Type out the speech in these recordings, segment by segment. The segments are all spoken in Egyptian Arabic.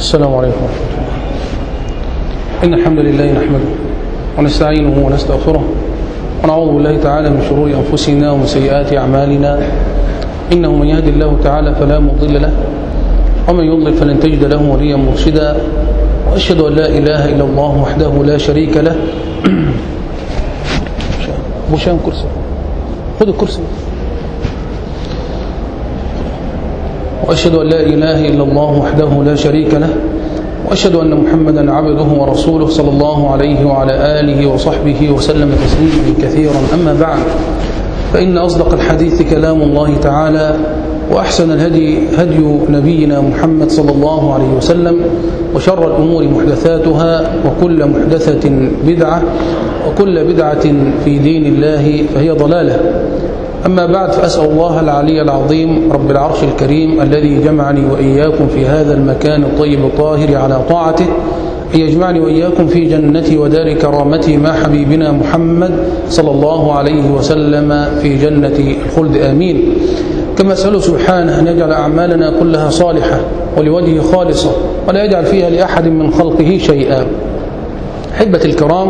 السلام عليكم إن الحمد لله نحمده ونستعينه ونستغفره ونعوذ بالله تعالى من شرور أنفسنا ومن سيئات أعمالنا إنه من يهد الله تعالى فلا مضل له ومن يضلل فلن تجد له وليا مرشدا وأشهد أن لا إله إلا الله وحده لا شريك له أبو شام كرسي خذ الكرسي وأشهد أن لا إله إلا الله وحده لا شريك له وأشهد أن محمدا عبده ورسوله صلى الله عليه وعلى آله وصحبه وسلم تسليما كثيرا أما بعد فإن أصدق الحديث كلام الله تعالى وأحسن الهدي هدي نبينا محمد صلى الله عليه وسلم وشر الأمور محدثاتها وكل محدثة بدعة وكل بدعة في دين الله فهي ضلالة أما بعد فأسأل الله العلي العظيم رب العرش الكريم الذي جمعني وإياكم في هذا المكان الطيب الطاهر على طاعته أن يجمعني وإياكم في جنتي ودار كرامتي مع حبيبنا محمد صلى الله عليه وسلم في جنة الخلد آمين كما أسأله سبحانه أن يجعل أعمالنا كلها صالحة ولوجهه خالصة ولا يجعل فيها لأحد من خلقه شيئا حبة الكرام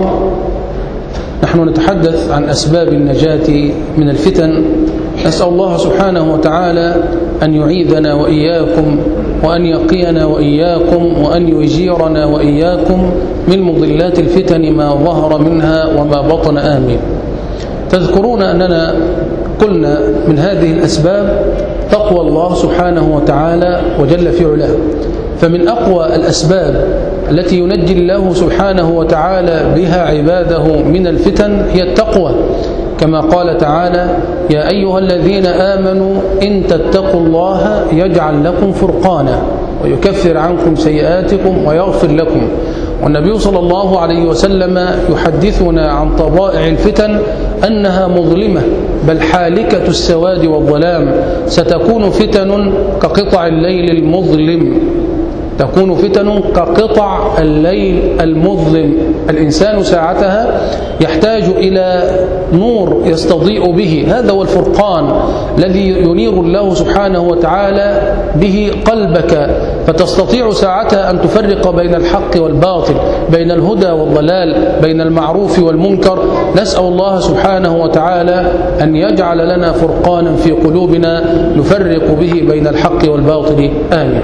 نحن نتحدث عن أسباب النجاة من الفتن نسأل الله سبحانه وتعالى أن يعيذنا وإياكم وأن يقينا وإياكم وأن يجيرنا وإياكم من مضلات الفتن ما ظهر منها وما بطن آمين تذكرون أننا قلنا من هذه الأسباب تقوى الله سبحانه وتعالى وجل في علاه فمن أقوى الأسباب التي ينجي الله سبحانه وتعالى بها عباده من الفتن هي التقوى كما قال تعالى يا أيها الذين آمنوا إن تتقوا الله يجعل لكم فرقانا ويكفر عنكم سيئاتكم ويغفر لكم والنبي صلى الله عليه وسلم يحدثنا عن طبائع الفتن أنها مظلمة بل حالكة السواد والظلام ستكون فتن كقطع الليل المظلم تكون فتن كقطع الليل المظلم الإنسان ساعتها يحتاج إلى نور يستضيء به هذا هو الفرقان الذي ينير الله سبحانه وتعالى به قلبك فتستطيع ساعتها أن تفرق بين الحق والباطل بين الهدى والضلال بين المعروف والمنكر نسأل الله سبحانه وتعالى أن يجعل لنا فرقانا في قلوبنا نفرق به بين الحق والباطل آمين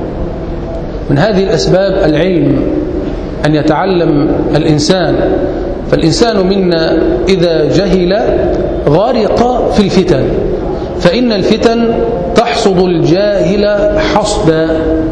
من هذه الأسباب العلم أن يتعلم الإنسان فالإنسان منا إذا جهل غرق في الفتن فإن الفتن تحصد الجاهل حصدا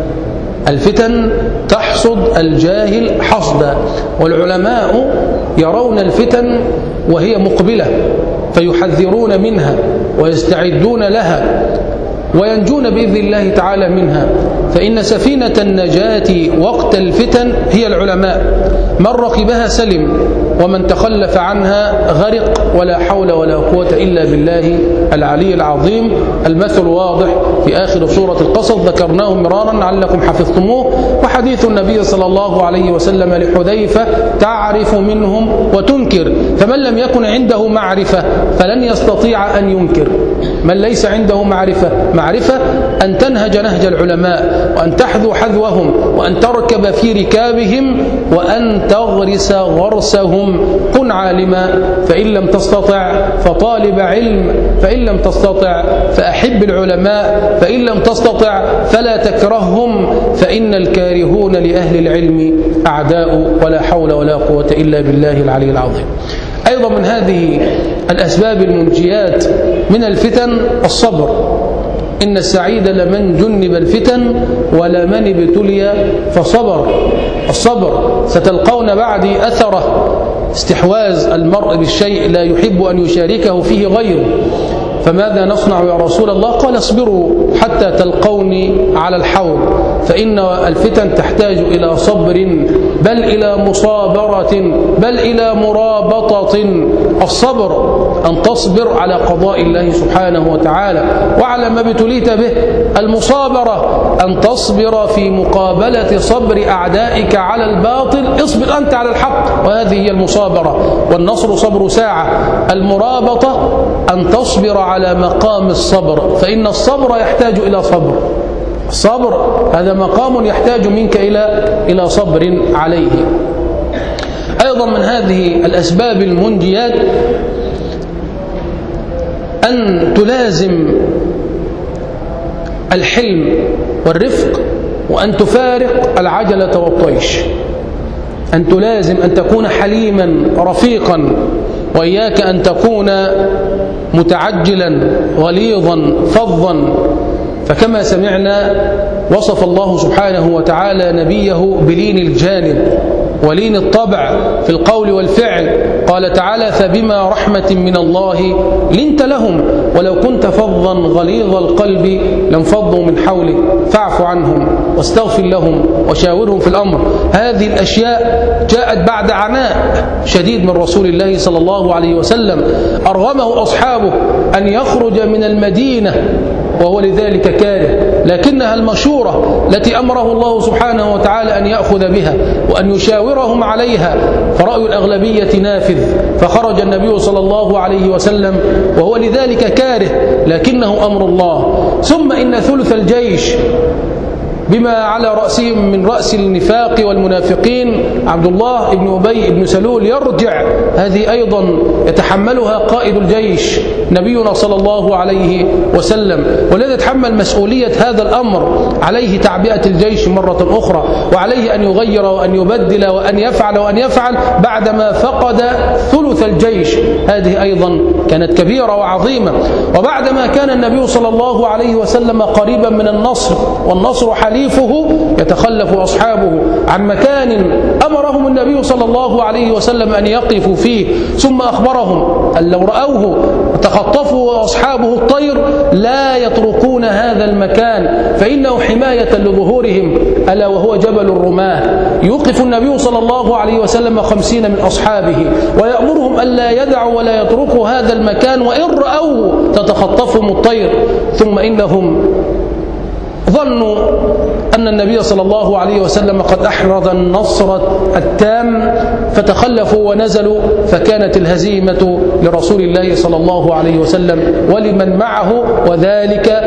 الفتن تحصد الجاهل حصدا والعلماء يرون الفتن وهي مقبلة فيحذرون منها ويستعدون لها وينجون بإذن الله تعالى منها فإن سفينة النجاة وقت الفتن هي العلماء من ركبها سلم ومن تخلف عنها غرق ولا حول ولا قوة إلا بالله العلي العظيم المثل واضح في آخر سورة القصص ذكرناه مرارا لعلكم حفظتموه وحديث النبي صلى الله عليه وسلم لحذيفة تعرف منهم وتنكر فمن لم يكن عنده معرفة فلن يستطيع أن ينكر من ليس عنده معرفة معرفة أن تنهج نهج العلماء وأن تحذو حذوهم وأن تركب في ركابهم وأن تغرس غرسهم كن عالما فإن لم تستطع فطالب علم فإن لم تستطع فأحب العلماء فإن لم تستطع فلا تكرههم فإن الكارهون لأهل العلم أعداء ولا حول ولا قوة إلا بالله العلي العظيم أيضا من هذه الأسباب المنجيات من الفتن الصبر إن السعيد لمن جنب الفتن ولمن ابتلي فصبر الصبر ستلقون بعدي أثره استحواذ المرء بالشيء لا يحب أن يشاركه فيه غيره فماذا نصنع يا رسول الله قال اصبروا حتى تلقوني على الحوض فإن الفتن تحتاج إلى صبر بل إلى مصابرة بل إلى مرابطة الصبر أن تصبر على قضاء الله سبحانه وتعالى وعلى ما ابتليت به المصابرة أن تصبر في مقابلة صبر أعدائك على الباطل اصبر أنت على الحق وهذه هي المصابرة والنصر صبر ساعة المرابطة أن تصبر على مقام الصبر فإن الصبر يحتاج إلى صبر الصبر هذا مقام يحتاج منك إلى إلى صبر عليه أيضا من هذه الأسباب المنجيات أن تلازم الحلم والرفق وأن تفارق العجلة والطيش أن تلازم أن تكون حليما رفيقا وإياك أن تكون متعجلا غليظا فظا فكما سمعنا وصف الله سبحانه وتعالى نبيه بلين الجانب ولين الطبع في القول والفعل قال تعالى فبما رحمة من الله لنت لهم ولو كنت فظا غليظ القلب لانفضوا من حولك فاعف عنهم واستغفر لهم وشاورهم في الأمر هذه الأشياء جاءت بعد عناء شديد من رسول الله صلى الله عليه وسلم أرغمه أصحابه أن يخرج من المدينة وهو لذلك كاره لكنها المشورة التي أمره الله سبحانه وتعالى أن يأخذ بها وأن يشاورهم عليها فرأي الأغلبية نافذ فخرج النبي صلى الله عليه وسلم وهو لذلك كاره لكنه أمر الله ثم إن ثلث الجيش بما على رأسهم من رأس النفاق والمنافقين عبد الله بن أبي بن سلول يرجع هذه أيضا يتحملها قائد الجيش نبينا صلى الله عليه وسلم والذي يتحمل مسؤولية هذا الأمر عليه تعبئة الجيش مرة أخرى وعليه أن يغير وأن يبدل وأن يفعل وأن يفعل بعدما فقد ثلث الجيش هذه أيضا كانت كبيرة وعظيمة وبعدما كان النبي صلى الله عليه وسلم قريبا من النصر والنصر حليم حليفه يتخلف أصحابه عن مكان أمرهم النبي صلى الله عليه وسلم أن يقفوا فيه ثم أخبرهم أن لو رأوه تخطفوا أصحابه الطير لا يتركون هذا المكان فإنه حماية لظهورهم ألا وهو جبل الرماه يوقف النبي صلى الله عليه وسلم خمسين من أصحابه ويأمرهم ألا يدعوا ولا يتركوا هذا المكان وإن رأوه تتخطفهم الطير ثم إنهم ظنوا أن النبي صلى الله عليه وسلم قد أحرز النصر التام فتخلفوا ونزلوا فكانت الهزيمة لرسول الله صلى الله عليه وسلم ولمن معه وذلك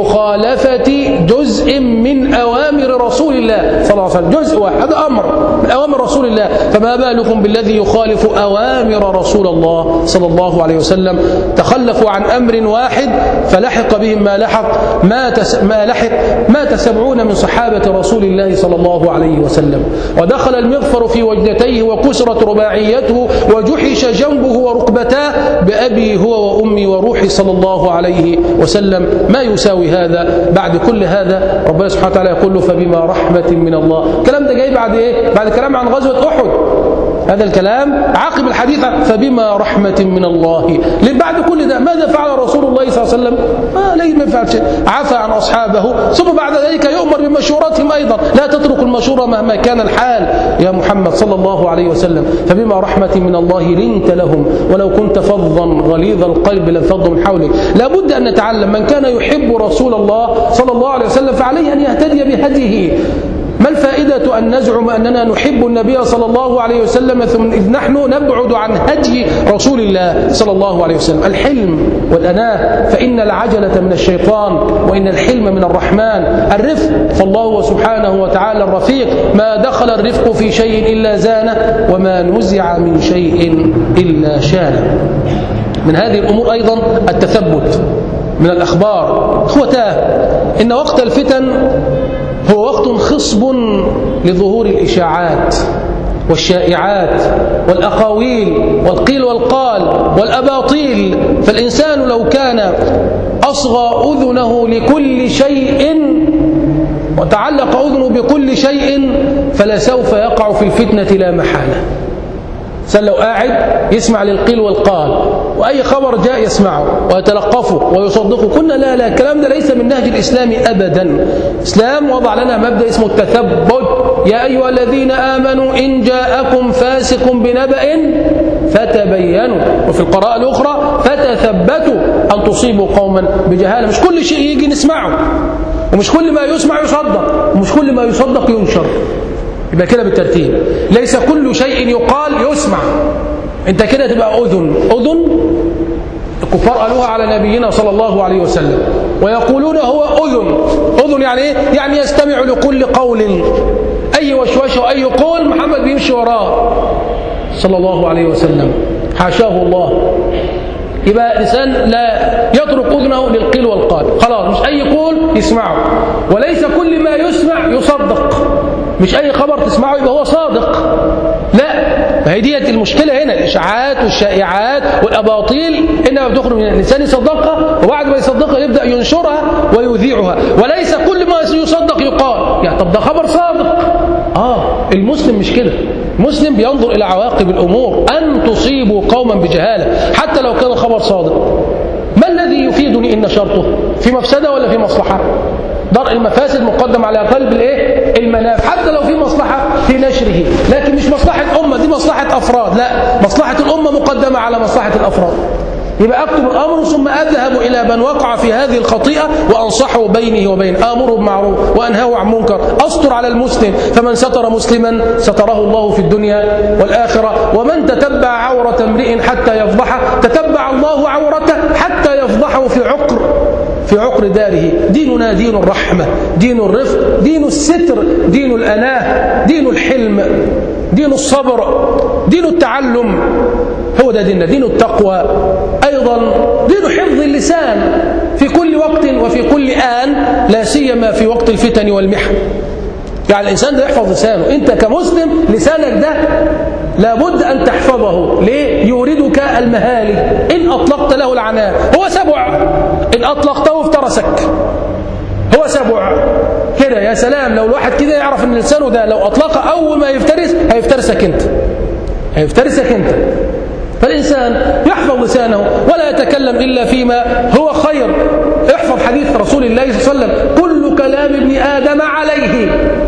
لمخالفة جزء من أوامر رسول الله صلى الله عليه وسلم جزء واحد هذا أمر من أوامر رسول الله فما بالكم بالذي يخالف أوامر رسول الله صلى الله عليه وسلم تخلفوا عن أمر واحد فلحق بهم ما لحق ما, تس ما لحق مات سبعون من صحابة رسول الله صلى الله عليه وسلم ودخل المغفر في وجدتيه وكسرت رباعيته وجحش جنبه وركبتاه بأبي هو وأمي وروحي صلى الله عليه وسلم ما يساوي هذا بعد كل هذا ربنا سبحانه وتعالى يقول له فبما رحمة من الله الكلام ده جاي بعد إيه؟ بعد كلام عن غزوة أحد هذا الكلام عقب الحديث فبما رحمة من الله بعد كل ده ماذا فعل رسول الله صلى الله عليه وسلم ما ليه ما فعل شيء عفى عن أصحابه ثم بعد ذلك يؤمر بمشوراتهم أيضا لا تترك المشورة مهما كان الحال يا محمد صلى الله عليه وسلم فبما رحمة من الله لنت لهم ولو كنت فظا غليظ القلب لانفضوا من حولك لابد أن نتعلم من كان يحب رسول الله صلى الله عليه وسلم فعليه أن يهتدي بهديه ما الفائدة أن نزعم أننا نحب النبي صلى الله عليه وسلم ثم إذ نحن نبعد عن هدي رسول الله صلى الله عليه وسلم الحلم والأناة فإن العجلة من الشيطان وإن الحلم من الرحمن الرفق فالله سبحانه وتعالى الرفيق ما دخل الرفق في شيء إلا زانه وما نزع من شيء إلا شانه من هذه الأمور أيضا التثبت من الأخبار هو تاه إن وقت الفتن هو وقت خصب لظهور الإشاعات والشائعات والأقاويل والقيل والقال والأباطيل فالإنسان لو كان أصغى أذنه لكل شيء وتعلق أذنه بكل شيء فلسوف يقع في الفتنة لا محالة سأل لو قاعد يسمع للقيل والقال وأي خبر جاء يسمعه ويتلقفه ويصدقه كنا لا لا الكلام ده ليس من نهج الإسلام أبدا الإسلام وضع لنا مبدأ اسمه التثبت يا أيها الذين آمنوا إن جاءكم فاسق بنبأ فتبينوا وفي القراءة الأخرى فتثبتوا أن تصيبوا قوما بجهالة مش كل شيء يجي نسمعه ومش كل ما يسمع يصدق ومش كل ما يصدق ينشر يبقى كده بالترتيب ليس كل شيء يقال يسمع انت كده تبقى أذن أذن الكفار قالوها على نبينا صلى الله عليه وسلم ويقولون هو أذن أذن المسلم يعني ايه يعني يستمع لكل قول اي وشوشه واي قول محمد بيمشي وراه صلى الله عليه وسلم حاشاه الله يبقى الإنسان لا يترك أذنه للقيل والقال خلاص مش أي قول يسمعه وليس كل ما يسمع يصدق مش أي خبر تسمعه يبقى هو صادق لا ما هي ديت المشكلة هنا الإشاعات والشائعات والأباطيل إنما بتخرج من الإنسان يصدقها وبعد ما يصدقها يبدأ ينشرها ويذيعها وليس كل ما يصدق يقال يعني طب ده خبر صادق آه المسلم مش كده مسلم بينظر إلى عواقب الأمور أن تصيبوا قوما بجهالة حتى لو كان الخبر صادق ما الذي يفيدني إن نشرته في مفسدة ولا في مصلحة درء المفاسد مقدم على قلب الايه المنافع حتى لو في مصلحة في نشره لكن مش مصلحة أمة دي مصلحة أفراد لا مصلحة الأمة مقدمة على مصلحة الأفراد يبقى أكتب الأمر ثم أذهب إلى من وقع في هذه الخطيئة وأنصحه بينه وبين آمره بمعروف وأنهاه عن منكر أستر على المسلم فمن ستر مسلما ستره الله في الدنيا والآخرة ومن تتبع عورة امرئ حتى يفضحه تتبع الله عورته حتى يفضحه في عقر في عقر داره ديننا دين الرحمة دين الرفق دين الستر دين الأناه دين الحلم دين الصبر دين التعلم هو ده ديننا دين التقوى أيضا دين حفظ اللسان في كل وقت وفي كل آن لا سيما في وقت الفتن والمحن يعني الإنسان ده يحفظ لسانه أنت كمسلم لسانك ده لابد أن تحفظه ليه؟ يوردك المهالك إن أطلقت له العناء هو سبع إن أطلقته افترسك هو سبع كده يا سلام لو الواحد كده يعرف ان لسانه ده لو أطلق أول ما يفترس هيفترسك أنت هيفترسك أنت فالإنسان يحفظ لسانه ولا يتكلم إلا فيما هو خير احفظ حديث رسول الله صلى الله عليه وسلم كل كلام ابن آدم عليه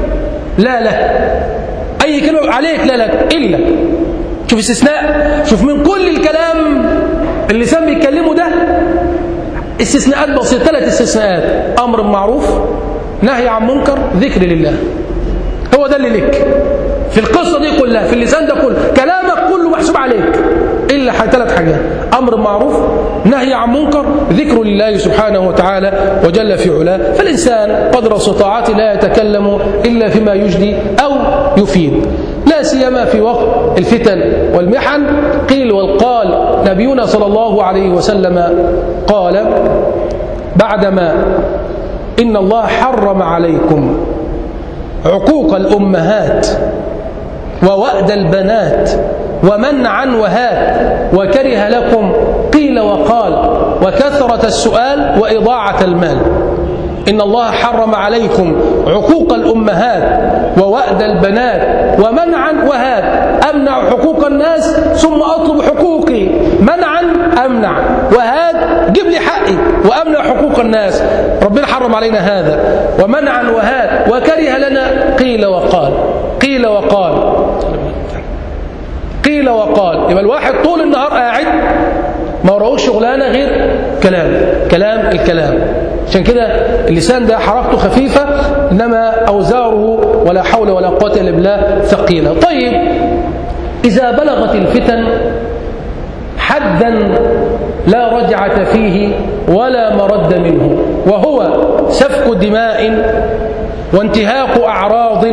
لا لا أي كلمة عليك لا لك إلا شوف استثناء شوف من كل الكلام اللسان بيتكلمه ده استثناءات بسيطة ثلاث استثناءات أمر معروف نهي عن منكر ذكر لله هو ده اللي لك في القصة دي كلها في اللسان ده كله كلامك كله محسوب عليك إلا ثلاث حاجات أمر معروف نهي عن منكر ذكر لله سبحانه وتعالى وجل في علاه فالإنسان قدر استطاعته لا يتكلم إلا فيما يجدي أو يفيد لا سيما في وقت الفتن والمحن قيل والقال نبينا صلى الله عليه وسلم قال بعدما إن الله حرم عليكم عقوق الأمهات ووأد البنات ومنعا وهات وكره لكم قيل وقال وكثرة السؤال وإضاعة المال إن الله حرم عليكم عقوق الأمهات ووأد البنات ومنعا وهات أمنع حقوق الناس ثم أطلب حقوقي منعا أمنع وهات جيب لي حقي وأمنع حقوق الناس ربنا حرم علينا هذا ومنعا وهات وكره لنا قيل وقال قيل وقال قيل وقال يبقى الواحد طول النهار قاعد ما وراهوش شغلانه غير كلام كلام الكلام عشان كده اللسان ده حركته خفيفه انما اوزاره ولا حول ولا قوه الا بالله ثقيله طيب اذا بلغت الفتن حدا لا رجعه فيه ولا مرد منه وهو سفك دماء وانتهاك اعراض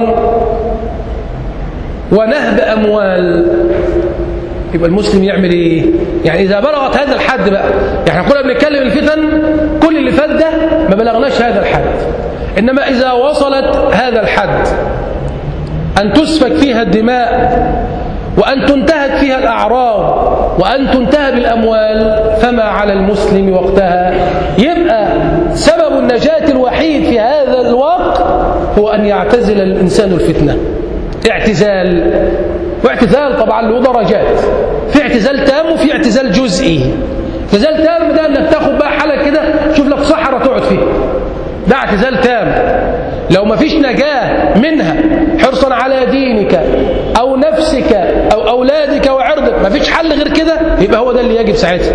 ونهب أموال يبقى المسلم يعمل ايه يعني اذا بلغت هذا الحد بقى يعني احنا كنا بنتكلم الفتن كل اللي فات ده ما بلغناش هذا الحد انما اذا وصلت هذا الحد ان تسفك فيها الدماء وان تنتهك فيها الاعراض وان تنتهب الاموال فما على المسلم وقتها يبقى سبب النجاه الوحيد في هذا الوقت هو ان يعتزل الانسان الفتنه اعتزال واعتزال طبعا له درجات في اعتزال تام وفي اعتزال جزئي اعتزال تام ده انك تاخد بقى حالك كده شوف لك صحراء تقعد فيها ده اعتزال تام لو ما فيش نجاة منها حرصا على دينك أو نفسك أو أولادك وعرضك ما فيش حل غير كده يبقى هو ده اللي يجب ساعتها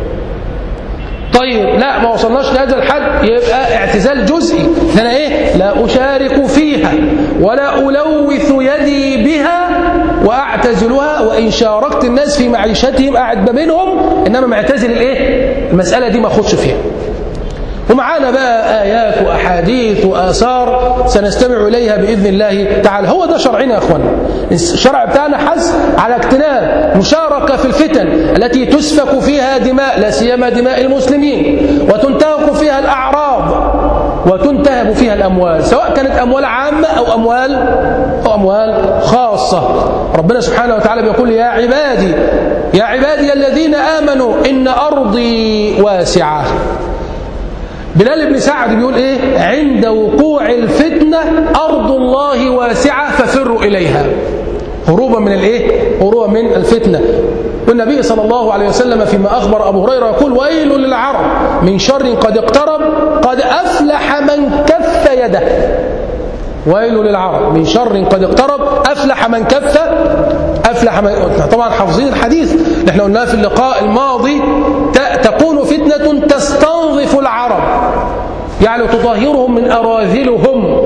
طيب لا ما وصلناش لهذا الحد يبقى اعتزال جزئي انا ايه لا اشارك فيها ولا الوث يدي بها واعتزلها وان شاركت الناس في معيشتهم قاعد ما بينهم انما معتزل الايه المساله دي ما اخدش فيها ومعانا بقى آيات وأحاديث وآثار سنستمع إليها بإذن الله تعالى هو ده شرعنا يا أخوانا الشرع بتاعنا حث على اجتناب مشاركة في الفتن التي تسفك فيها دماء لا سيما دماء المسلمين وتنتهك فيها الأعراض وتنتهب فيها الأموال سواء كانت أموال عامة أو أموال أو أموال خاصة ربنا سبحانه وتعالى بيقول يا عبادي يا عبادي الذين آمنوا إن أرضي واسعة بلال بن سعد بيقول إيه عند وقوع الفتنة أرض الله واسعة ففروا إليها هروبا من الايه هروبا من الفتنه والنبي صلى الله عليه وسلم فيما اخبر ابو هريره يقول ويل للعرب من شر قد اقترب قد افلح من كف يده ويل للعرب من شر قد اقترب افلح من كف افلح من طبعا حافظين الحديث اللي احنا قلناه في اللقاء الماضي تكون فتنه تستنظف العرب يعني تطهرهم من اراذلهم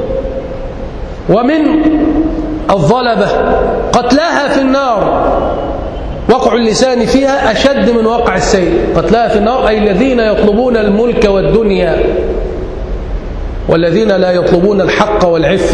ومن الظلبة قتلاها في النار وقع اللسان فيها أشد من وقع السيل قتلاها في النار أي الذين يطلبون الملك والدنيا والذين لا يطلبون الحق والعفة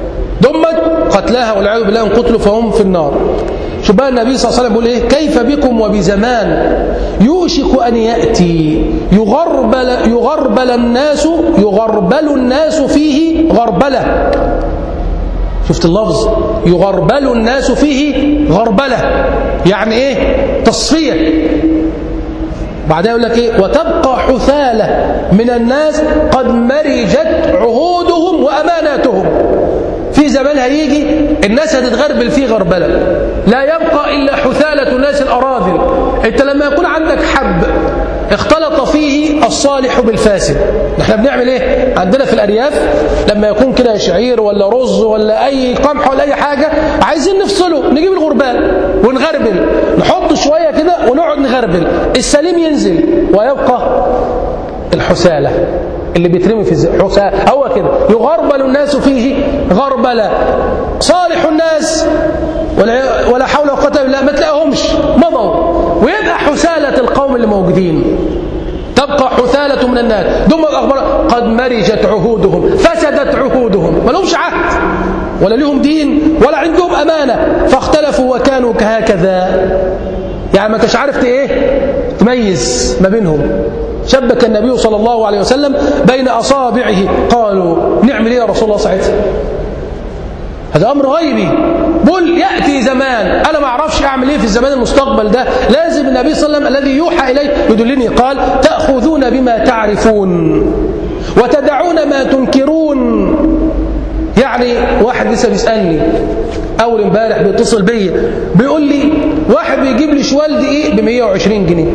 دمت قتلاها والعياذ بالله ان قتلوا فهم في النار شوف بقى النبي صلى الله عليه وسلم بيقول ايه كيف بكم وبزمان يوشك ان ياتي يغربل يغربل الناس يغربل الناس فيه غربله شفت اللفظ يغربل الناس فيه غربلة يعني ايه تصفية بعدها يقول لك ايه وتبقى حثالة من الناس قد مرجت عهودهم وأماناتهم في زمان هيجي الناس هتتغربل فيه غربلة لا يبقى إلا حثالة الناس الأراذل انت لما يكون عندك حب اختلط فيه الصالح بالفاسد احنا بنعمل ايه عندنا في الارياف لما يكون كده شعير ولا رز ولا اي قمح ولا اي حاجه عايزين نفصله نجيب الغربال ونغربل نحط شويه كده ونقعد نغربل السليم ينزل ويبقى الحساله اللي بيترمي في الحساله هو كده يغربل الناس فيه غربله صالح الناس ولا ولا حول ولا قوه الا بالله ما تلاقيهمش مضوا ويبقى حساله القوم اللي موجودين تبقى حثالة من الناس ثم الأخبار قد مرجت عهودهم فسدت عهودهم ما لهمش عهد ولا لهم دين ولا عندهم أمانة فاختلفوا وكانوا كهكذا يعني ما انتش عارف ايه تميز ما بينهم شبك النبي صلى الله عليه وسلم بين أصابعه قالوا نعمل ايه يا رسول الله ساعتها هذا أمر غيبي قل يأتي زمان أنا ما أعرفش أعمل إيه في الزمان المستقبل ده لازم النبي صلى الله عليه وسلم الذي يوحى إليه يدلني قال تأخذون بما تعرفون وتدعون ما تنكرون يعني واحد لسه بيسألني أول امبارح بيتصل بيا بيقول لي واحد بيجيب لي شوال دقيق ب 120 جنيه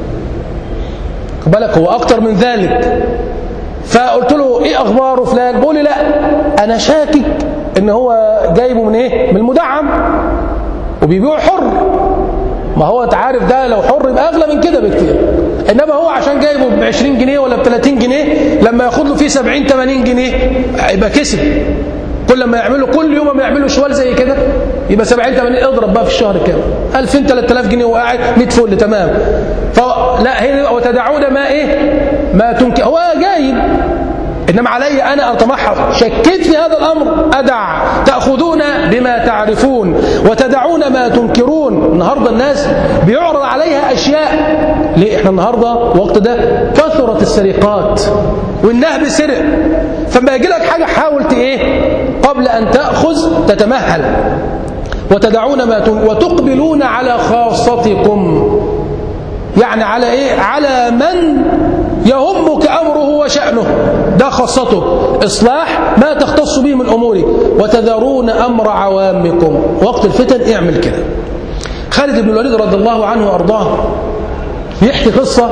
بالك هو أكتر من ذلك فقلت له ايه اخباره فلان بيقول لي لا انا شاكك ان هو جايبه من ايه من المدعم وبيبيعه حر ما هو انت عارف ده لو حر يبقى اغلى من كده بكتير انما هو عشان جايبه ب 20 جنيه ولا ب 30 جنيه لما ياخد له فيه 70 80 جنيه يبقى كسب كل ما يعملوا كل يوم ما يعملوا شوال زي كده يبقى 70 80 اضرب بقى في الشهر كام 2000 3000 جنيه وقاعد 100 فل تمام فلا هي وتدعون ما ايه ما تنكر هو جايب إنما علي أنا أتمحض شكيت في هذا الأمر أدع تأخذون بما تعرفون وتدعون ما تنكرون النهاردة الناس بيعرض عليها أشياء ليه إحنا النهاردة وقت ده كثرت السرقات والنهب سرق فما يجي لك حاجة حاول إيه قبل أن تأخذ تتمهل وتدعون ما تنكرون وتقبلون على خاصتكم يعني على إيه على من يهمك أمره وشأنه ده خاصته إصلاح ما تختص به من أمورك وتذرون أمر عوامكم وقت الفتن اعمل كده خالد بن الوليد رضي الله عنه وأرضاه يحكي قصة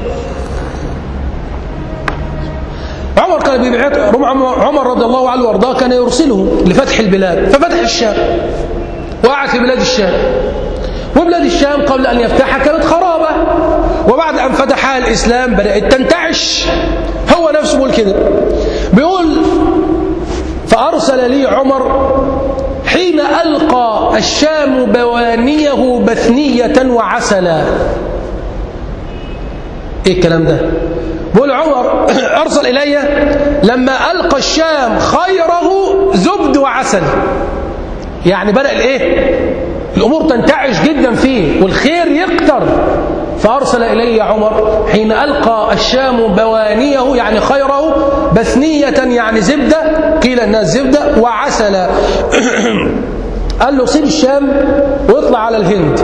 عمر كان بيبعت عمر رضي الله عنه وارضاه كان يرسله لفتح البلاد ففتح الشام وقعد في بلاد الشام وبلاد الشام قبل أن يفتحها كانت خرابة وبعد أن فتحها الإسلام بدأت تنتعش هو نفسه بيقول كده بيقول فأرسل لي عمر حين ألقى الشام بوانيه بثنية وعسلا إيه الكلام ده بقول عمر أرسل إلي لما ألقى الشام خيره زبد وعسل يعني بدأ الإيه الأمور تنتعش جدا فيه والخير يكتر فأرسل إلي عمر حين ألقى الشام بوانيه يعني خيره بثنية يعني زبدة قيل الناس زبدة وعسل قال له سيب الشام واطلع على الهند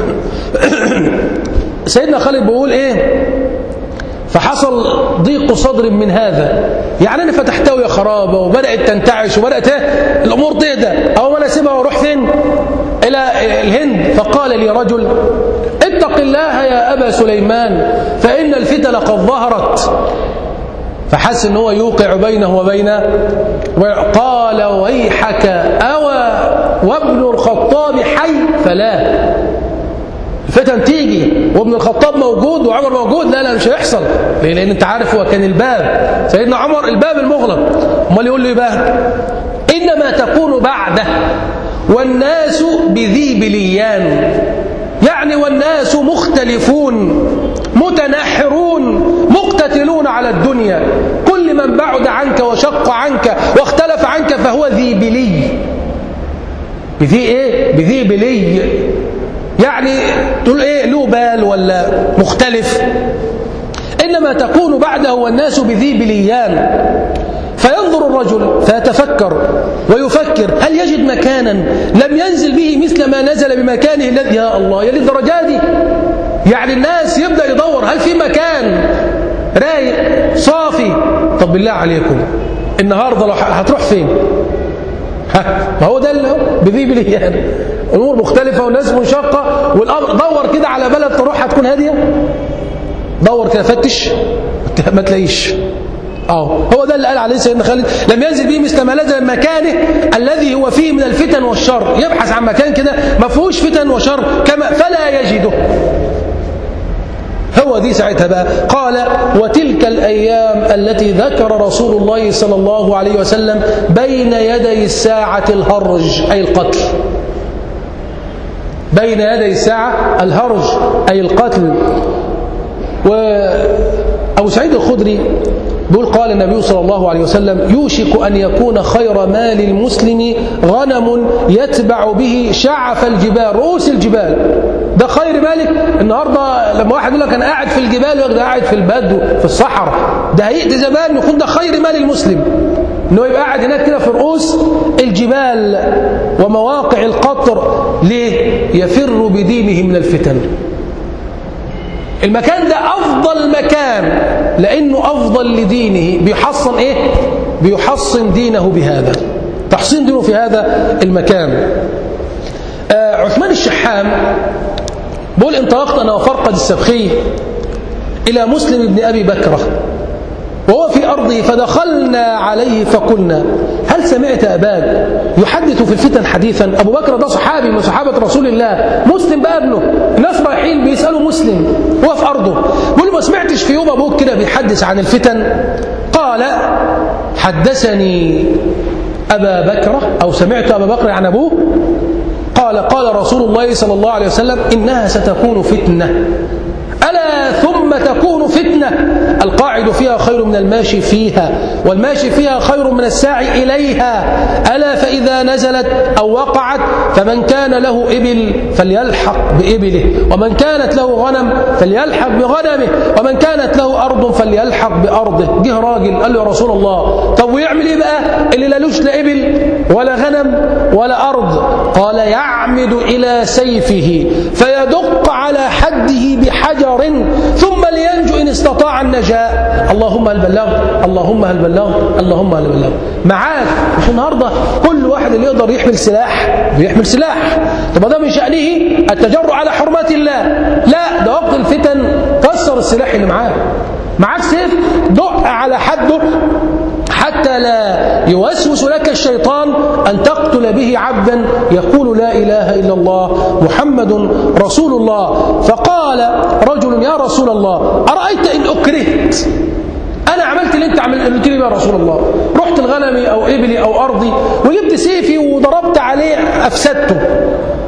سيدنا خالد بيقول ايه فحصل ضيق صدر من هذا يعني انا فتحته يا خرابه وبدات تنتعش وبدات ايه الامور تهدى او انا اسيبها واروح فين الى الهند فقال لي رجل اتق الله يا ابا سليمان فان الفتن قد ظهرت فحس ان هو يوقع بينه وبين قال ويحك اوى وابن الخطاب حي فلا الفتن تيجي وابن الخطاب موجود وعمر موجود لا لا مش هيحصل ليه لان انت عارف هو كان الباب سيدنا عمر الباب المغلق امال يقول له ايه بقى انما تكون بعده والناس بذي بليان يعني والناس مختلفون متنحرون مقتتلون على الدنيا كل من بعد عنك وشق عنك واختلف عنك فهو ذي بلي بذي ايه بذي بلي يعني تقول ايه له بال ولا مختلف انما تكون بعده والناس بذي بليان فينظر الرجل فيتفكر ويفكر هل يجد مكانا لم ينزل به مثل ما نزل بمكانه الذي يا الله يا للدرجات دي يعني الناس يبدا يدور هل في مكان رايق صافي طب بالله عليكم النهارده لو هتروح فين ما هو ده اللي هو بذي بليان امور مختلفه والناس منشقه والامر دور كده على بلد تروح هتكون هاديه دور كده فتش ما تلاقيش اه هو ده اللي قال عليه سيدنا خالد لم ينزل به مثل ما نزل مكانه الذي هو فيه من الفتن والشر يبحث عن مكان كده ما فيهوش فتن وشر كما فلا يجده هو دي ساعتها بقى قال وتلك الأيام التي ذكر رسول الله صلى الله عليه وسلم بين يدي الساعة الهرج أي القتل بين يدي الساعة الهرج أي القتل وأبو سعيد الخدري بيقول قال النبي صلى الله عليه وسلم يوشك أن يكون خير مال المسلم غنم يتبع به شعف الجبال رؤوس الجبال ده خير مالك النهاردة لما واحد يقول لك أنا قاعد في الجبال ويقول قاعد في البدو في الصحراء ده هيئة زمان يكون ده خير مال المسلم انه يبقى قاعد هناك كده في رؤوس الجبال ومواقع القطر ليه يفر بدينه من الفتن المكان ده أفضل مكان لأنه أفضل لدينه بيحصن إيه؟ بيحصن دينه بهذا تحصين دينه في هذا المكان آه عثمان الشحام بقول انطلقت أنا وفرقد السبخي إلى مسلم بن أبي بكرة وهو في أرضه فدخلنا عليه فقلنا هل سمعت أباك يحدث في الفتن حديثا أبو بكر ده صحابي من صحابة رسول الله مسلم بقى ابنه الناس رايحين بيسألوا مسلم هو في أرضه بيقول ما سمعتش في يوم أبوك كده بيحدث عن الفتن قال حدثني أبا بكر أو سمعت أبا بكر عن أبوه قال قال رسول الله صلى الله عليه وسلم إنها ستكون فتنة ألا ثم تكون فتنة القاعد فيها خير من الماشي فيها والماشي فيها خير من الساعي إليها ألا فإذا نزلت أو وقعت فمن كان له إبل فليلحق بإبله ومن كانت له غنم فليلحق بغنمه ومن كانت له أرض فليلحق بأرضه جه راجل قال له يا رسول الله طب ويعمل إيه بقى اللي لالوش لا إبل ولا غنم ولا أرض قال يعمد إلى سيفه فيدق على حده بحجر ثم لينجو إن استطاع النجاة اللهم هل بلغت اللهم هل بلغت اللهم هل بلغت معاك مش النهاردة كل واحد اللي يقدر يحمل سلاح بيحمل سلاح طب ده من شأنه التجرؤ على حرمات الله لا ده وقت الفتن كسر السلاح اللي معاك معاك سيف دق على حده حتى لا يوسوس لك الشيطان أن تقتل به عبدا يقول لا إله إلا الله محمد رسول الله فقال رجل يا رسول الله أرأيت إن أكرهت أنا عملت اللي أنت عملت لي يا رسول الله رحت الغنمي أو إبلي أو أرضي وجبت سيفي وضربت عليه أفسدته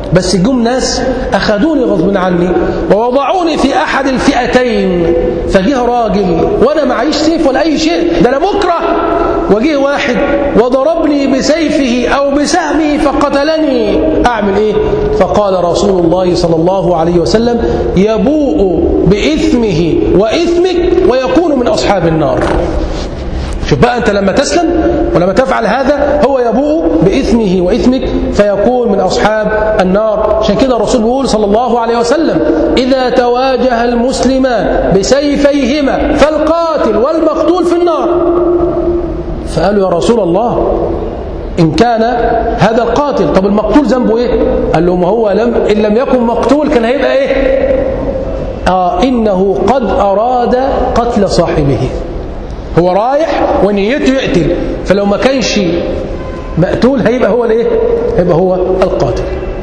بس جم ناس أخذوني غصب عني ووضعوني في أحد الفئتين فجه راجل وأنا معيش سيف ولا أي شيء ده أنا مكره وجه واحد وضربني بسيفه أو بسهمه فقتلني أعمل إيه فقال رسول الله صلى الله عليه وسلم يبوء بإثمه وإثمك ويكون من أصحاب النار شوف بقى أنت لما تسلم ولما تفعل هذا هو يبوء بإثمه وإثمك فيكون من أصحاب النار عشان كده الرسول بيقول صلى الله عليه وسلم إذا تواجه المسلمان بسيفيهما فالقاتل والمقتول في النار فقالوا يا رسول الله إن كان هذا القاتل طب المقتول ذنبه إيه قال لهم هو لم إن لم يكن مقتول كان هيبقى إيه آه إنه قد أراد قتل صاحبه هو رايح ونيته يقتل فلو ما كانش مقتول هيبقى هو الايه هيبقى هو القاتل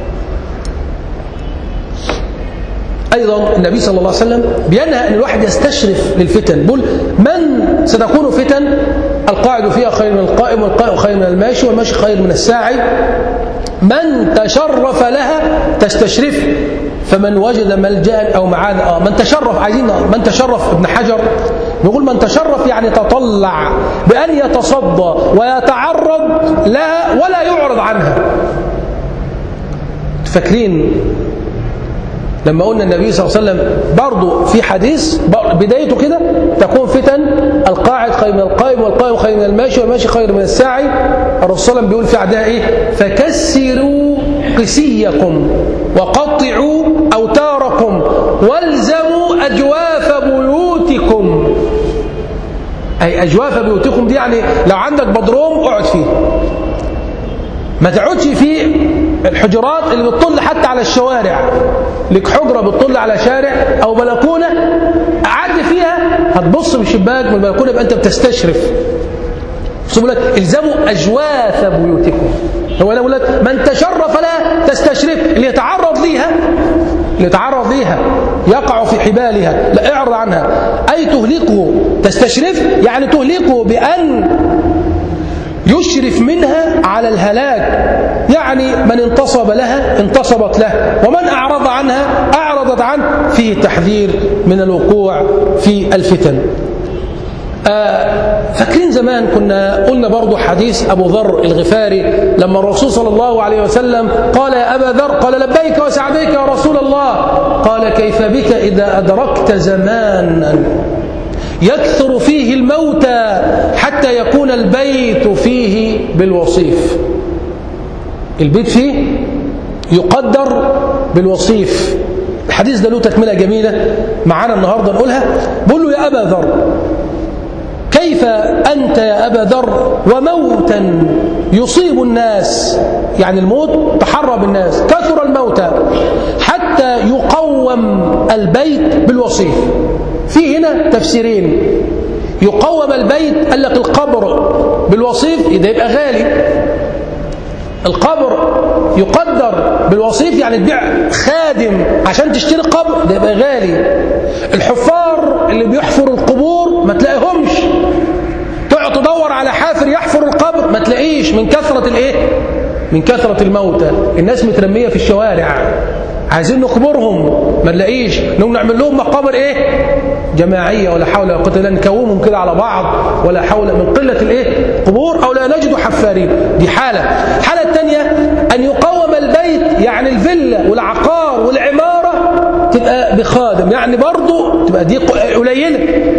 ايضا النبي صلى الله عليه وسلم بينهى ان الواحد يستشرف للفتن بيقول من ستكون فتن القاعد فيها خير من القائم والقائم خير من الماشي والماشي خير من الساعي من تشرف لها تستشرف فمن وجد ملجا او معانا اه من تشرف عايزين من تشرف ابن حجر نقول من تشرف يعني تطلع بان يتصدى ويتعرض لها ولا يعرض عنها فاكرين لما قلنا النبي صلى الله عليه وسلم برضه في حديث بدايته كده تكون فتن القاعد خير من القائم والقائم خير من الماشي والماشي خير من الساعي الرسول صلى الله عليه وسلم بيقول في عدها ايه فكسروا قسيكم وقطعوا اوتاركم والزموا اجواف بيوتكم اي اجواف بيوتكم دي يعني لو عندك بدروم اقعد فيه ما تقعدش في الحجرات اللي بتطل حتى على الشوارع لك حجرة بتطل على شارع أو بلكونة قعد فيها هتبص من الشباك من البلكونة يبقى أنت بتستشرف بيقول لك الزموا أجواث بيوتكم هو يقول لك من تشرف لا تستشرف اللي يتعرض ليها اللي يتعرض ليها يقع في حبالها لا اعرض عنها أي تهلكه تستشرف يعني تهلكه بأن يشرف منها على الهلاك يعني من انتصب لها انتصبت له ومن أعرض عنها أعرضت عنه فيه تحذير من الوقوع في الفتن آه فاكرين زمان كنا قلنا برضو حديث أبو ذر الغفاري لما الرسول صلى الله عليه وسلم قال يا أبا ذر قال لبيك وسعديك يا رسول الله قال كيف بك إذا أدركت زمانا يكثر فيه الموتى حتى يكون البيت فيه بالوصيف البيت فيه يقدر بالوصيف الحديث ده له تكملة جميلة معانا النهاردة نقولها بقول له يا أبا ذر كيف أنت يا أبا ذر وموتا يصيب الناس يعني الموت تحرى بالناس كثر الموتى حتى يقوم البيت بالوصيف في هنا تفسيرين يقوم البيت قال لك القبر بالوصيف ده يبقى غالي القبر يقدر بالوصيف يعني تبيع خادم عشان تشتري قبر ده يبقى غالي الحفار اللي بيحفروا القبور ما تلاقيهمش تقعد تدور على حافر يحفر القبر ما تلاقيش من كثرة الايه من كثرة الموتى الناس مترمية في الشوارع عايزين نقبرهم ما نلاقيش نقوم نعمل لهم مقابر ايه جماعيه ولا حول ولا قوه الا نكومهم كده على بعض ولا حول من قله الايه قبور او لا نجد حفارين دي حاله الحاله الثانيه ان يقوم البيت يعني الفيلا والعقار والعماره تبقى بخادم يعني برضه تبقى دي قليله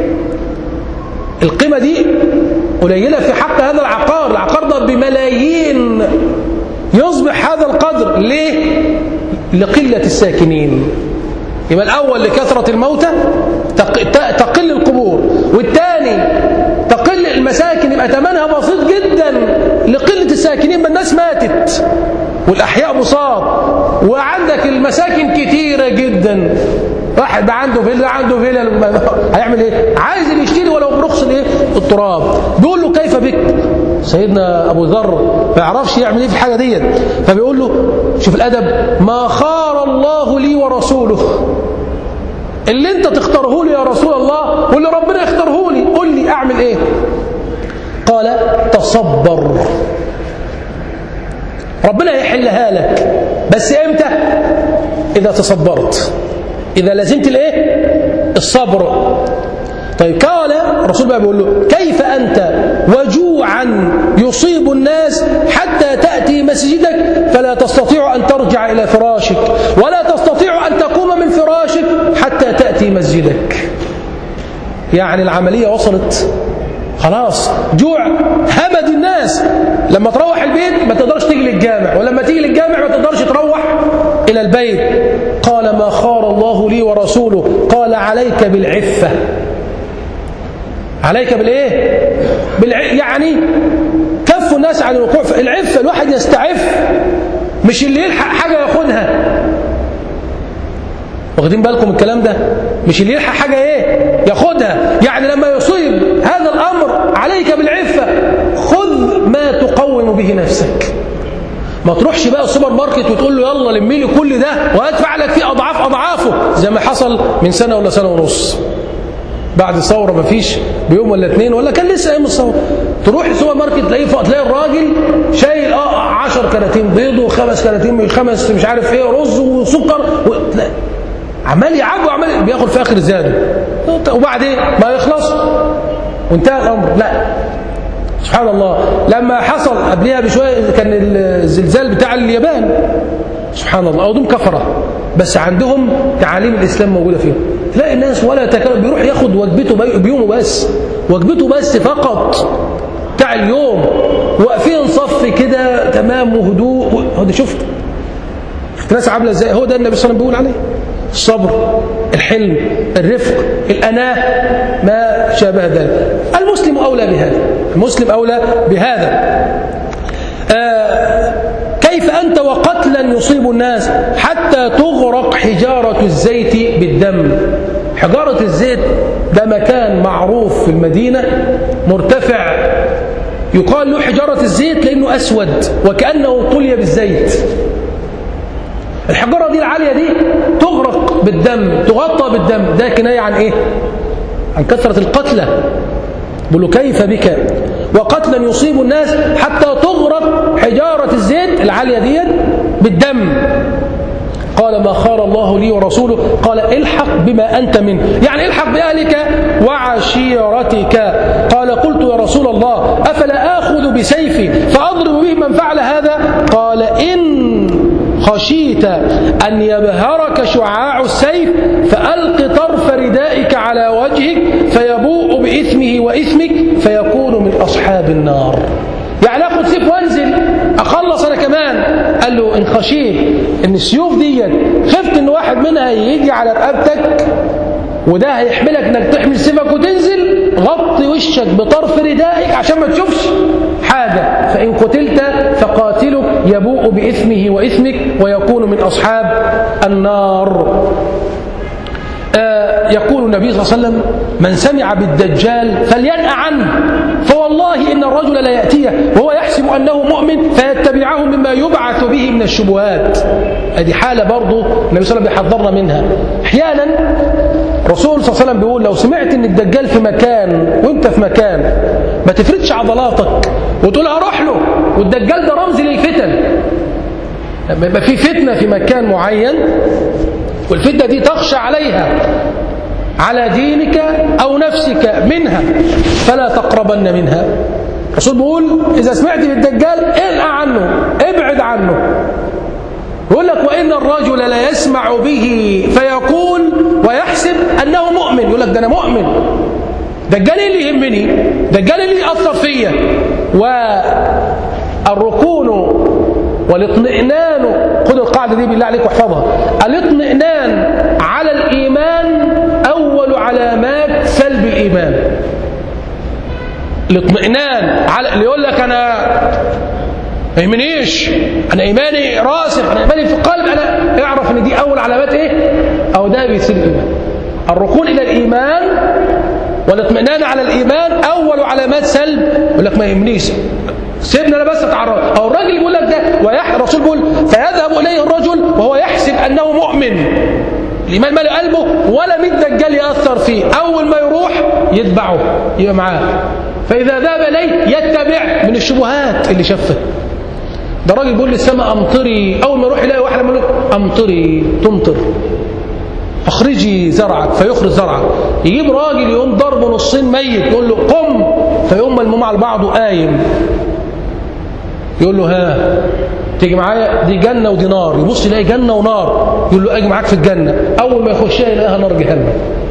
القيمه دي قليله في حق هذا العقار العقار ده بملايين يصبح هذا القدر ليه لقلة الساكنين يبقى الأول لكثرة الموتى تقل القبور والثاني تقل المساكن يبقى ثمنها بسيط جدا لقلة الساكنين ما الناس ماتت والأحياء بساط وعندك المساكن كتيرة جدا واحد بقى عنده فيلا عنده فيلا هيعمل ايه عايز اللي يشتري ولو برخص الايه التراب بيقول له كيف بك سيدنا ابو ذر ما يعرفش يعمل ايه في الحاجه ديت فبيقول له شوف الادب ما خار الله لي ورسوله اللي انت تختاره لي يا رسول الله واللي ربنا يختاره لي قول لي اعمل ايه قال تصبر ربنا يحلها لك بس امتى اذا تصبرت اذا لزمت الايه الصبر طيب قال الرسول بقى بيقول له كيف أنت وجوعا يصيب الناس حتى تأتي مسجدك فلا تستطيع أن ترجع إلى فراشك ولا تستطيع أن تقوم من فراشك حتى تأتي مسجدك يعني العملية وصلت خلاص جوع همد الناس لما تروح البيت ما تقدرش تيجي للجامع ولما تيجي للجامع ما تقدرش تروح إلى البيت قال ما خار الله لي ورسوله قال عليك بالعفة عليك بالايه بالع... يعني كف الناس عن الوقوع في العفه الواحد يستعف مش اللي يلحق حاجه ياخدها واخدين بالكم الكلام ده مش اللي يلحق حاجه ايه ياخدها يعني لما يصيب هذا الامر عليك بالعفه خذ ما تقوم به نفسك ما تروحش بقى السوبر ماركت وتقول له يلا لمي لي كل ده وهدفع لك فيه اضعاف اضعافه زي ما حصل من سنه ولا سنه ونص بعد الثوره ما فيش بيوم ولا اثنين ولا كان لسه ايام الثوره تروح السوبر ماركت تلاقيه تلاقي الراجل شايل اه 10 كراتين بيض وخمس كراتين خمس مش عارف ايه رز وسكر و... عمال يعبي وعمال بياخد في اخر زاده وبعدين ما يخلص وانتهى الامر لا سبحان الله لما حصل قبلها بشويه كان الزلزال بتاع اليابان سبحان الله او دول كفره بس عندهم تعاليم الاسلام موجوده فيهم تلاقي الناس ولا تكلم بيروح ياخد وجبته بيومه بس وجبته بس فقط بتاع اليوم واقفين صف كده تمام وهدوء هو شفت شفت ناس عامله ازاي هو ده النبي صلى الله عليه وسلم بيقول عليه الصبر الحلم الرفق الأناة ما شابه ذلك المسلم أولى بهذا المسلم أولى بهذا آه كيف أنت وقتلا يصيب الناس حتى تغرق حجارة الزيت بالدم حجارة الزيت ده مكان معروف في المدينة مرتفع يقال له حجارة الزيت لأنه أسود وكأنه طلي بالزيت الحجارة دي العالية دي تغرق بالدم تغطى بالدم ده كناية عن إيه؟ عن كثرة القتلى بيقولوا كيف بك وقتلا يصيب الناس حتى تغرق حجارة الزيت العالية دي بالدم قال ما خار الله لي ورسوله قال الحق بما أنت منه يعني الحق بأهلك وعشيرتك قال قلت يا رسول الله أفلا آخذ بسيفي فأضرب به من فعل هذا قال إن خشيت أن يبهرك شعاع السيف فألق طرف ردائك على وجهك فيبوء بإثمه وإثمك فيكون من أصحاب النار يعني أخذ سيف وانزل أخلص أنا كمان قال له إن خشيت إن السيوف دي خفت إن واحد منها يجي على رقبتك وده هيحملك انك تحمل سيفك وتنزل غطي وشك بطرف ردائك عشان ما تشوفش حاجة فإن قتلت فقاتلك يبوء بإثمه وإثمك ويكون من أصحاب النار آه يقول النبي صلى الله عليه وسلم من سمع بالدجال فلينأ عنه فوالله إن الرجل لا يأتيه وهو يحسب أنه مؤمن فيتبعه مما يبعث به من الشبهات هذه حالة برضو النبي صلى الله عليه وسلم بيحذرنا منها أحيانا الرسول صلى الله عليه وسلم بيقول لو سمعت ان الدجال في مكان وانت في مكان ما تفردش عضلاتك وتقول هروح له والدجال ده رمز للفتن لما يبقى في فتنه في مكان معين والفتنه دي تخشى عليها على دينك او نفسك منها فلا تقربن منها الرسول بيقول اذا سمعت بالدجال القى عنه ابعد عنه يقول لك وإن الرجل لا يسمع به فيقول ويحسب أنه مؤمن يقول لك ده أنا مؤمن دجال اللي يهمني دجال اللي يأثر فيا والركون والاطمئنان خد القاعدة دي بالله عليك واحفظها الاطمئنان على الإيمان أول علامات سلب الإيمان الاطمئنان على اللي يقول لك أنا ما يهمنيش انا ايماني راسخ انا ايماني في القلب انا اعرف ان دي اول علامات ايه او ده بيصير الايمان الركون الى الايمان والاطمئنان على الايمان اول علامات سلب يقول لك ما يهمنيش سيبني انا بس اتعرف او الراجل يقول لك ده ويح الرسول بيقول فيذهب اليه الرجل وهو يحسب انه مؤمن الايمان مالي قلبه ولا ميت دجال ياثر فيه اول ما يروح يتبعه يبقى معاه فاذا ذهب اليه يتبع من الشبهات اللي شافها ده راجل بيقول للسماء امطري اول ما يروح يلاقي واحده يقول له امطري تمطر اخرجي زرعك فيخرج زرعك يجيب راجل يقوم ضربه نصين ميت يقول له قم فيقوم ملموم على بعضه قايم يقول له ها تيجي معايا دي جنة ودي نار يبص يلاقي جنة ونار يقول له اجي معاك في الجنة أول ما يخشها يلاقيها نار جهنم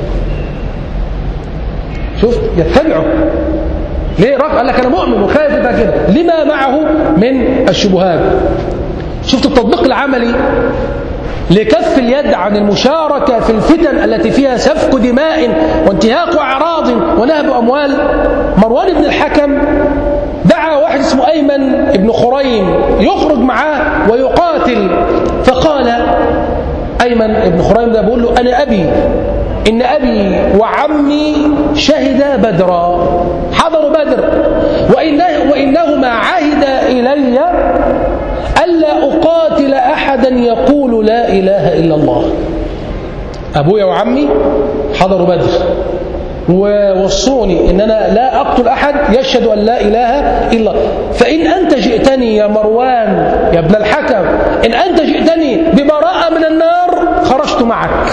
شفت يتبعه ليه رفع قال لك أنا مؤمن وخايف يبقى كده لما معه من الشبهات شفت التطبيق العملي لكف اليد عن المشاركة في الفتن التي فيها سفك دماء وانتهاك أعراض ونهب أموال مروان بن الحكم دعا واحد اسمه أيمن بن خريم يخرج معاه ويقاتل فقال أيمن بن خريم ده بيقول له أنا أبي إن أبي وعمي شهدا بدرا حضروا بدر وإنه وإنهما عهدا إلي ألا أقاتل أحدا يقول لا إله إلا الله أبويا وعمي حضروا بدر ووصوني ان انا لا اقتل احد يشهد ان لا اله الا الله فان انت جئتني يا مروان يا ابن الحكم ان انت جئتني ببراءه من النار خرجت معك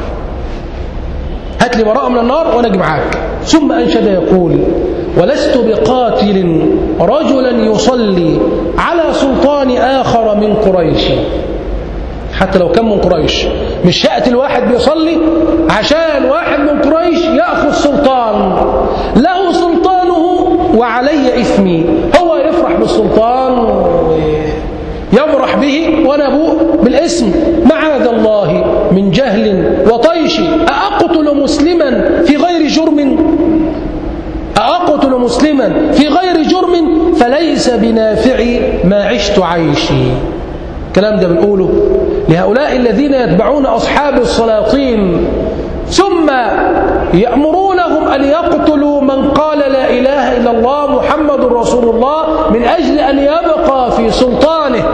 هات لي براءه من النار وانا اجي معاك ثم انشد يقول ولست بقاتل رجلا يصلي على سلطان اخر من قريش حتى لو كان من قريش مش يأتي الواحد بيصلي عشان واحد من قريش يأخذ سلطان له سلطانه وعلي إثمي هو يفرح بالسلطان يمرح به وانا ابوء بالاسم معاذ الله من جهل وطيش أأقتل مسلما في غير جرم أأقتل مسلما في غير جرم فليس بنافعي ما عشت عيشي الكلام ده بنقوله لهؤلاء الذين يتبعون أصحاب السلاطين ثم يأمرونهم أن يقتلوا من قال لا إله إلا الله محمد رسول الله من أجل أن يبقى في سلطانه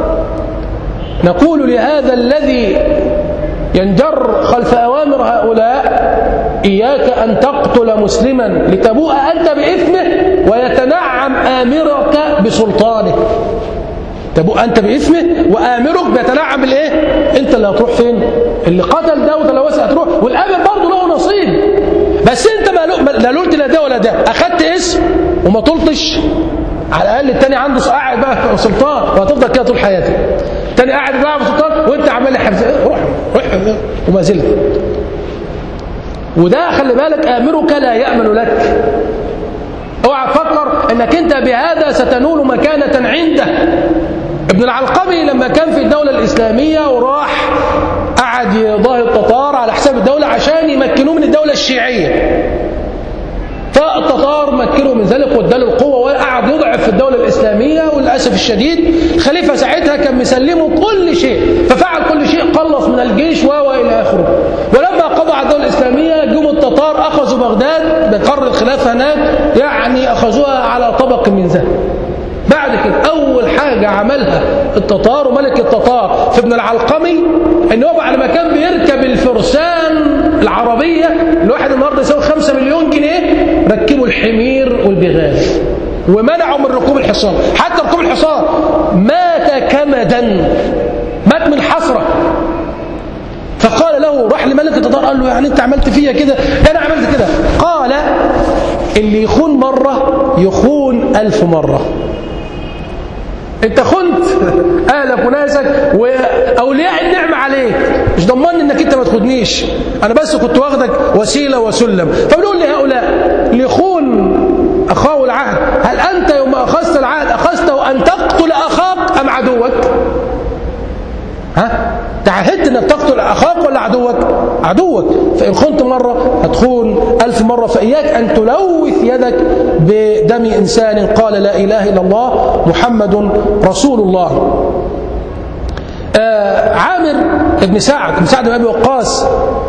نقول لهذا الذي ينجر خلف أوامر هؤلاء إياك أن تقتل مسلما لتبوء أنت بإثمه ويتنعم آمرك بسلطانه تبوء أنت بإثمه وآمرك بيتنعم بالإيه؟ أنت اللي هتروح فين؟ اللي قتل ده وتلوث هتروح والآمر برضه له نصيب بس أنت ما لا لولت لا ده ولا ده أخدت اسم وما طلتش على الأقل التاني عنده قاعد بقى سلطان وهتفضل كده طول حياتك التاني قاعد بقى في سلطان وأنت عمال حفظ روح روح وما زلت وده خلي بالك آمرك لا يأمن لك اوعى تفكر انك انت بهذا ستنول مكانة عنده ابن العلقمي لما كان في الدولة الإسلامية وراح قعد يضاهي التتار على حساب الدولة عشان يمكنوه من الدولة الشيعية فالتتار مكنوا من ذلك واداله القوة وقعد يضعف في الدولة الإسلامية وللأسف الشديد خليفة ساعتها كان مسلمه كل شيء ففعل كل شيء قلص من الجيش و إلى آخره ولما قضى على الدولة الإسلامية جم التتار أخذوا بغداد بقر الخلافة هناك يعني أخذوها على طبق من ذهب بعد كده أول حاجة عملها التتار وملك التتار في ابن العلقمي إن هو بعد ما كان بيركب الفرسان العربية الواحد النهارده يساوي 5 مليون جنيه ركبوا الحمير والبغال ومنعوا من ركوب الحصان حتى ركوب الحصان مات كمدا مات من حسرة فقال له راح لملك التتار قال له يعني انت عملت فيا كده انا عملت كده قال اللي يخون مرة يخون ألف مرة انت خنت اهلك وناسك واولياء النعمه عليك مش ضمان انك انت ما تخدنيش انا بس كنت واخدك وسيله وسلم فبنقول لهؤلاء اللي يخون اخاه العهد هل انت يوم اخذت العهد اخذته ان تقتل اخاك ام عدوك ها تعهدت انك تقتل اخاك ولا عدوك عدوك فان خنت مره هتخون الف مره فاياك ان تلوث يدك بدم انسان قال لا اله الا الله محمد رسول الله آه عامر بن سعد بن سعد بن ابي وقاص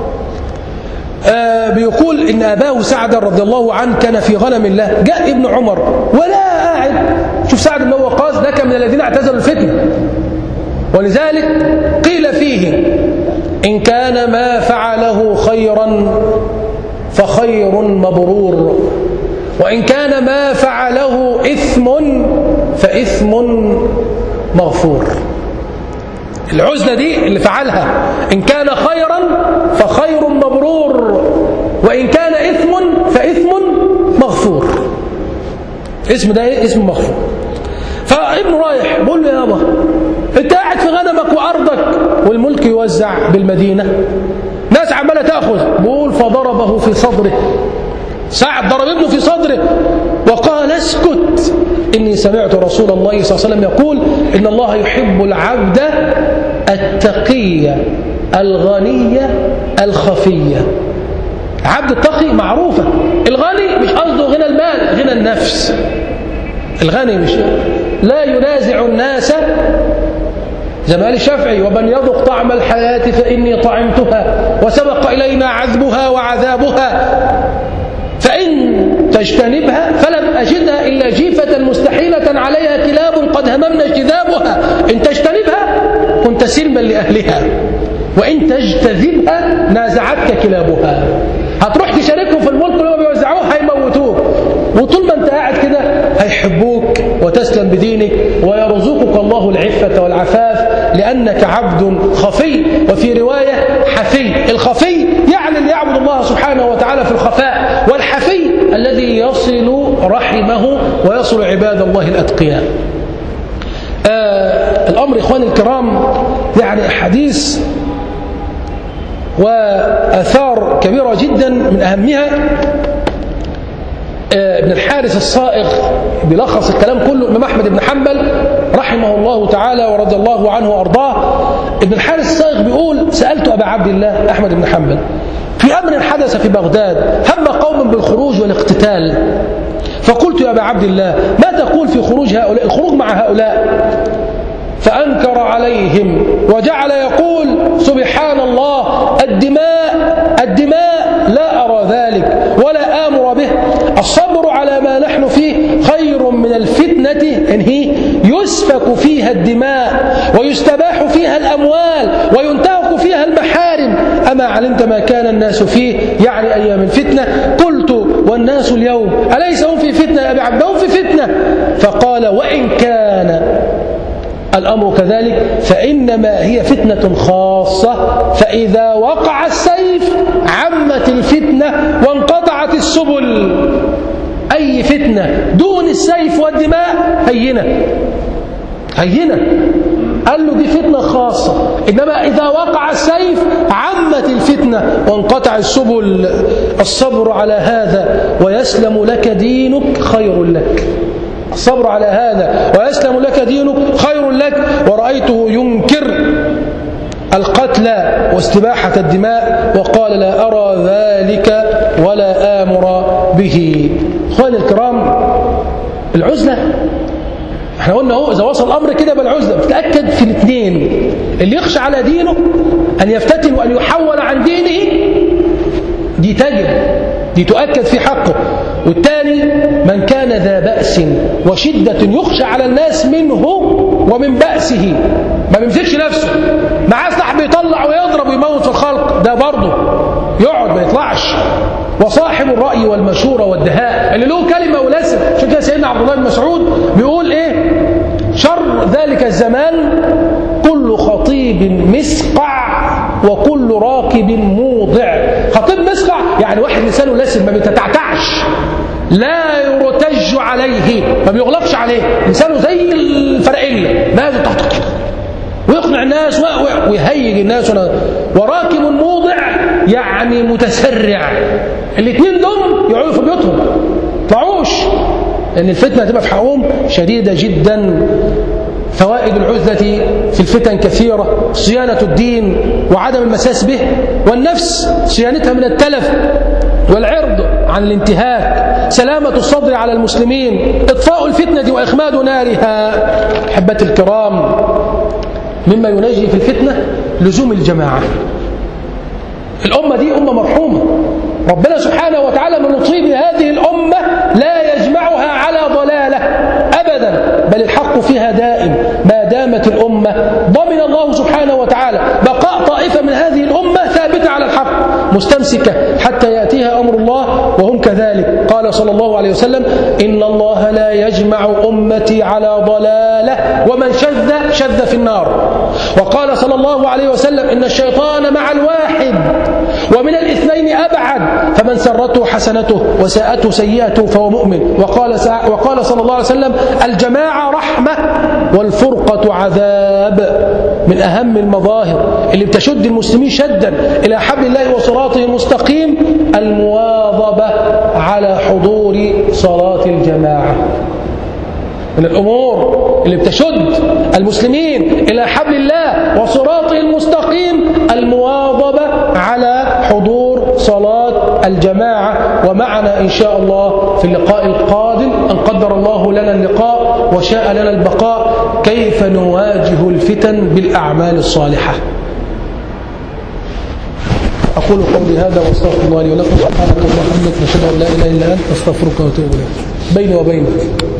آه بيقول ان اباه سعد رضي الله عنه كان في غنم الله جاء ابن عمر ولا قاعد شوف سعد بن وقاص ده كان من الذين اعتزلوا الفتنه ولذلك قيل فيه إن كان ما فعله خيرا فخير مبرور وإن كان ما فعله إثم فإثم مغفور العزلة دي اللي فعلها إن كان خيرا فخير مبرور وإن كان إثم فإثم مغفور اسم ده إيه؟ اسم مغفور فابنه رايح بقول له يابا انت قاعد في غنمك وارضك والملك يوزع بالمدينه ناس عماله تاخذ بقول فضربه في صدره سعد ضرب ابنه في صدره وقال اسكت إني سمعت رسول الله صلى الله عليه وسلم يقول إن الله يحب العبد التقي الغني الخفي عبد التقي معروفة الغني مش قصده غنى المال غنى النفس الغني مش لا ينازع الناس زي ما قال الشافعي ومن يذق طعم الحياة فإني طعمتها وسبق إلينا عذبها وعذابها فإن تجتنبها فلم أجدها إلا جيفة مستحيلة عليها كلاب قد هممنا اجتذابها إن تجتنبها كنت سلما لأهلها وإن تجتذبها نازعتك كلابها هتروح تشاركهم في الملك اللي هم بيوزعوه هيموتوك وطول ما انت قاعد كده هيحبوك وتسلم بدينك ويرزقك الله العفة والعفاف لأنك عبد خفي وفي رواية حفي الخفي يعني اللي يعبد الله سبحانه وتعالى في الخفاء والحفي الذي يصل رحمه ويصل عباد الله الأتقياء آه الأمر إخواني الكرام يعني أحاديث وأثار كبيرة جدا من أهمها ابن الحارث الصائغ بيلخص الكلام كله الإمام أحمد بن حنبل رحمه الله تعالى ورضي الله عنه وأرضاه ابن الحارث الصائغ بيقول سألت أبا عبد الله أحمد بن حنبل في أمر حدث في بغداد هم قوم بالخروج والاقتتال فقلت يا أبا عبد الله ما تقول في خروج هؤلاء الخروج مع هؤلاء فأنكر عليهم وجعل يقول سبحان الله الدماء الدماء لا أرى ذلك ولا آمر به الصبر على ما نحن فيه خير من الفتنة إن هي يسفك فيها الدماء ويستباح فيها الأموال وينتهك فيها المحارم أما علمت ما كان الناس فيه يعني أيام الفتنة قلت والناس اليوم أليس هم في فتنة يا أبي عبد هم في فتنة فقال وإن كان الأمر كذلك فإنما هي فتنة خاصة فإذا وقع السيف عمت الفتنة وانقطعت السبل أي فتنة دون السيف والدماء هينة هينة قال له دي فتنة خاصة إنما إذا وقع السيف عمت الفتنة وانقطع السبل الصبر على هذا ويسلم لك دينك خير لك الصبر على هذا ويسلم لك دينك خير لك ورأيته ينكر القتل واستباحة الدماء وقال لا أرى ذلك ولا آمر به أخواني الكرام العزلة احنا قلنا اهو اذا وصل الامر كده بالعزله بتاكد في الاثنين اللي يخشى على دينه ان يفتتن وان يحول عن دينه دي تجد دي تؤكد في حقه والثاني من كان ذا بأس وشدة يخشى على الناس منه ومن بأسه ما بيمسكش نفسه معاه سلاح بيطلع ويضرب ويموت في الخلق ده برضه يقعد ما يطلعش وصاحب الرأي والمشورة والدهاء اللي له كلمة ولسن عشان كده سيدنا عبد الله بن مسعود بيقول ايه شر ذلك الزمان كل خطيب مسقع وكل راكب موضع خطيب مسقع يعني واحد لسانه لسن ما بيتتعتعش لا يرتج عليه ما بيغلقش عليه لسانه زي الفرقله ما ويقنع الناس ويهيج الناس وراكب موضع يعني متسرع الاثنين دول يقعدوا في بيوتهم طلعوش لأن الفتنة هتبقى في حقهم شديدة جدا فوائد العزلة في الفتن كثيرة صيانة الدين وعدم المساس به والنفس صيانتها من التلف والعرض عن الانتهاك سلامة الصدر على المسلمين إطفاء الفتنة وإخماد نارها أحبة الكرام مما ينجي في الفتنة لزوم الجماعة الأمة دي أمة مرحومة ربنا سبحانه وتعالى من لطفه بهذه الأمة لا يجمعها على ضلالة أبدا بل الحق فيها دائم ما دامت الأمة ضمن الله سبحانه وتعالى بقاء طائفة من هذه الأمة ثابتة على الحق مستمسكة حتى يأتيها أمر الله وهم كذلك قال صلى الله عليه وسلم إن الله لا يجمع أمتي على ضلالة ضلالة ومن شذ شذ في النار وقال صلى الله عليه وسلم إن الشيطان مع الواحد ومن الاثنين أبعد فمن سرته حسنته وساءته سيئته فهو مؤمن وقال, وقال صلى الله عليه وسلم الجماعة رحمة والفرقة عذاب من أهم المظاهر اللي بتشد المسلمين شدا إلى حبل الله وصراطه المستقيم المواظبة على حضور صلاة الجماعة من الأمور اللي بتشد المسلمين إلى حبل الله وصراطه المستقيم المواظبة على حضور صلاة الجماعة ومعنا إن شاء الله في اللقاء القادم أن قدر الله لنا اللقاء وشاء لنا البقاء كيف نواجه الفتن بالأعمال الصالحة أقول قولي هذا واستغفر الله لي ولكم سبحانك اللهم وبحمدك نشهد أن لا إله إلا أنت أستغفرك وأتوب إليك بيني وبينك